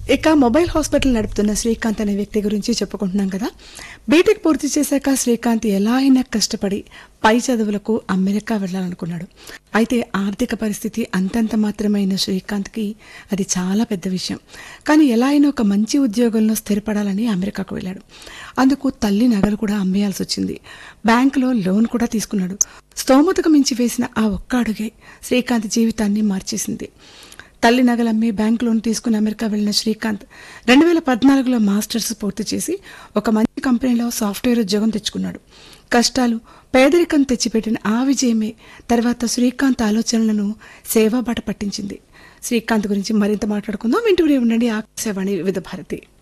ఇక mobile hospital నడుపుతున్న శ్రీకాంత్ అనే వ్యక్తి గురించి చెప్పుకుంటున్నాం కదా బీటెక్ పూర్తి చేశాక శ్రీకాంత్ ఎలా అయినా కష్టపడి పై చదువులకు అమెరికా వెళ్ళాలనుకున్నాడు అయితే ఆర్థిక పరిస్థితి అంతంత మాత్రమైన శ్రీకాంత్కి అది చాలా పెద్ద విషయం కానీ ఎలా అయినా ఒక మంచి ఉద్యోగంలో స్థిరపడాలని అమెరికాకు వెళ్ళాడు అందుకు తల్లి నగలు కూడా అమ్మేయాల్సి వచ్చింది బ్యాంకులో లోన్ కూడా తీసుకున్నాడు స్తోమతకు మించి వేసిన ఆ ఒక్క అడుగే శ్రీకాంత్ జీవితాన్ని మార్చేసింది తల్లి నగలమ్మి బ్యాంక్ లోన్ తీసుకుని అమెరికా వెళ్ళిన శ్రీకాంత్ రెండు వేల పద్నాలుగులో మాస్టర్స్ పూర్తి చేసి ఒక మంచి కంపెనీలో సాఫ్ట్వేర్ ఉద్యోగం తెచ్చుకున్నాడు కష్టాలు పేదరికం తెచ్చిపెట్టిన ఆ విజయమే తర్వాత శ్రీకాంత్ ఆలోచనలను సేవాబాట పట్టించింది శ్రీకాంత్ గురించి మరింత మాట్లాడుకుందాం వింటూనే ఉండండి ఆకాశవాణి వివిధ భారతి